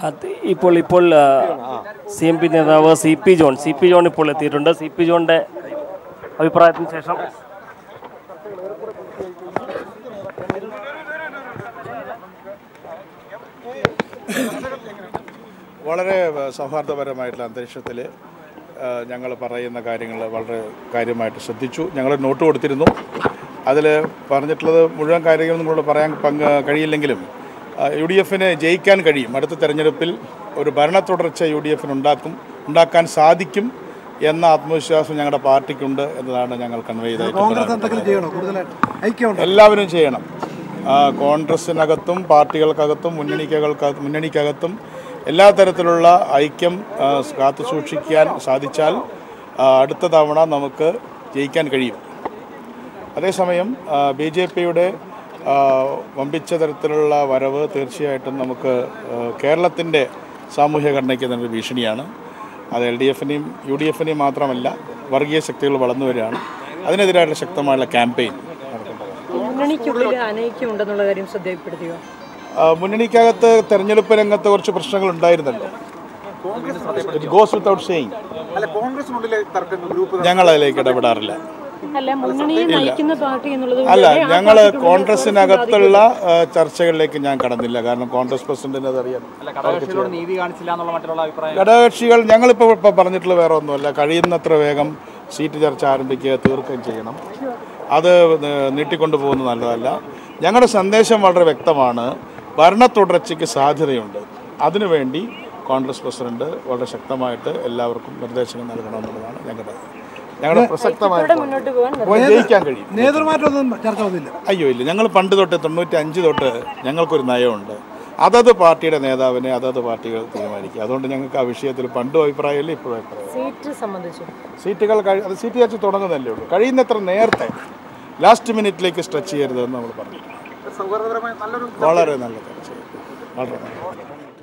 അത് ഇപ്പോൾ ഇപ്പോൾ സി എം പി നേതാവ് C P John C P John ഇപ്പോൾ എത്തിയിട്ടുണ്ട് സി പി ജോണിന്റെ അഭിപ്രായത്തിന് ശേഷം വളരെ സൗഹാർദ്ദപരമായിട്ടുള്ള അന്തരീക്ഷത്തിൽ ഞങ്ങൾ പറയുന്ന കാര്യങ്ങൾ വളരെ കാര്യമായിട്ട് ശ്രദ്ധിച്ചു ഞങ്ങൾ നോട്ട് കൊടുത്തിരുന്നു അതിൽ പറഞ്ഞിട്ടുള്ളത് മുഴുവൻ കാര്യങ്ങളും നിങ്ങളോട് പറയാൻ പങ്ക് കഴിയില്ലെങ്കിലും യു ഡി എഫിന് ജയിക്കാൻ കഴിയും അടുത്ത തെരഞ്ഞെടുപ്പിൽ ഒരു ഭരണ തുടർച്ച യു ഡി എഫിന് ഉണ്ടാക്കും ഉണ്ടാക്കാൻ സാധിക്കും എന്ന ആത്മവിശ്വാസം ഞങ്ങളുടെ പാർട്ടിക്കുണ്ട് എന്നതാണ് ഞങ്ങൾ കൺവേ ചെയ്തായിട്ട് കോൺഗ്രസ് എന്തെങ്കിലും ചെയ്യണോ കൂടുതലായിട്ട് ഐക്യമുണ്ടോ എല്ലാവരും ചെയ്യണം ആ, കോൺഗ്രസിനകത്തും പാർട്ടികൾക്കകത്തും മുന്നണിക്കകൾക്കകത്തും മുന്നണിക്കകത്തും എല്ലാ തരത്തിലുള്ള ഐക്യം ആ, കാത്തു സൂക്ഷിക്കാൻ സാധിച്ചാൽ ആ, അടുത്ത തവണ നമുക്ക് ജയിക്കാൻ കഴിയും അതേസമയം ബി ജെ പിയുടെ വമ്പിച്ച തരത്തിലുള്ള വരവ് തീർച്ചയായിട്ടും നമുക്ക് കേരളത്തിൻ്റെ സാമൂഹ്യ ഘടനയ്ക്ക് തന്നെ ഒരു ഭീഷണിയാണ് അത് എൽ ഡി എഫിനെയും യു ഡി എഫിനെയും മാത്രമല്ല വർഗീയ ശക്തികൾ വളർന്നു വരികയാണ് അതിനെതിരായിട്ടുള്ള ശക്തമായുള്ള ക്യാമ്പയിൻ നടക്കുന്നുണ്ട് മുന്നണിക്കുള്ളിൽ അനൈക്യമുണ്ടെന്നുള്ള കാര്യം ശ്രദ്ധയിൽപ്പെടുത്തിയോ ആ, മുന്നണിക്കകത്ത് തെരഞ്ഞെടുപ്പ് രംഗത്ത് കുറച്ച് പ്രശ്നങ്ങൾ ഉണ്ടായിരുന്നല്ലോ ഇറ്റ് ഗോസ് വിത്തൗട്ട് സെയിങ് അല്ല കോൺഗ്രസിനുള്ളിലെ തർക്കം ഗ്രൂപ്പ് ഞങ്ങൾ അതിലേക്ക് ഇടപെടാറില്ല അല്ല മുന്നണിയെ നയിക്കുന്ന പാർട്ടി എന്നുള്ളത് അല്ല കൊണ്ട് ആ ഞങ്ങൾ പാർട്ടിക്കുള്ളിൽ കോൺഗ്രസിനകത്തുള്ള ആ, ചർച്ചകളിലേക്ക് ഞാൻ കടന്നില്ല കാരണം കോൺഗ്രസ് പ്രസിഡന്റിന് അതറിയാം ഘടകകക്ഷികളോട് നീതി കാണിച്ചില്ല എന്നുള്ള മറ്റുള്ള അഭിപ്രായം ഘടകകക്ഷികൾ ഞങ്ങളിപ്പോൾ ഇപ്പോൾ പറഞ്ഞിട്ടുള്ള വേറെ ഒന്നുമല്ല കഴിയുന്നത്ര വേഗം സീറ്റ് ചർച്ച ആരംഭിക്കുക തീർക്കുകയും ചെയ്യണം അത് ന- നീട്ടിക്കൊണ്ടു പോകുന്നത് നല്ലതല്ല ഞങ്ങളുടെ സന്ദേശം വളരെ വ്യക്തമാണ് ഭരണ തുടർച്ചയ്ക്ക് സാധ്യതയുണ്ട് അതിനുവേണ്ടി കോൺഗ്രസ് പ്രസിഡന്റ് വളരെ ശക്തമായിട്ട് എല്ലാവർക്കും നിർദ്ദേശങ്ങൾ നൽകണമെന്നുള്ളതാണ് ഞങ്ങളുടെ ഞങ്ങളുടെ പ്രസക്തമായ മുന്നോട്ട് പോകാൻ അപ്പോൾ ജയിക്കാൻ കഴിയും നേതൃമാറ്റമൊന്നും ചർച്ച വന്നില്ല അയ്യോ ഇല്ല ഞങ്ങൾ പണ്ട് തൊട്ട് തൊണ്ണൂറ്റി അഞ്ച് തൊട്ട് ഞങ്ങൾക്കൊരു നയമുണ്ട് അതത് പാർട്ടിയുടെ നേതാവിനെ അതത് പാർട്ടികൾ തീരുമാനിക്കുക അതുകൊണ്ട് ഞങ്ങൾക്ക് ആ വിഷയത്തിൽ പണ്ടും അഭിപ്രായമില്ല ഇപ്പോഴും അഭിപ്രായം സീറ്റ് സംബന്ധിച്ചു സീറ്റുകൾ കഴി അത് സീറ്റ് ചർച്ച തുടങ്ങുന്നല്ലേ ഉള്ളൂ കഴിയുന്നത്ര നേരത്തെ ലാസ്റ്റ് മിനിറ്റിലേക്ക് സ്ട്രെച്ച് ചെയ്യരുതെന്ന് നമ്മൾ പറഞ്ഞു സൗഹാർദ്ദപരമായ നല്ലൊരു വളരെ നല്ല ചർച്ച വളരെ നല്ല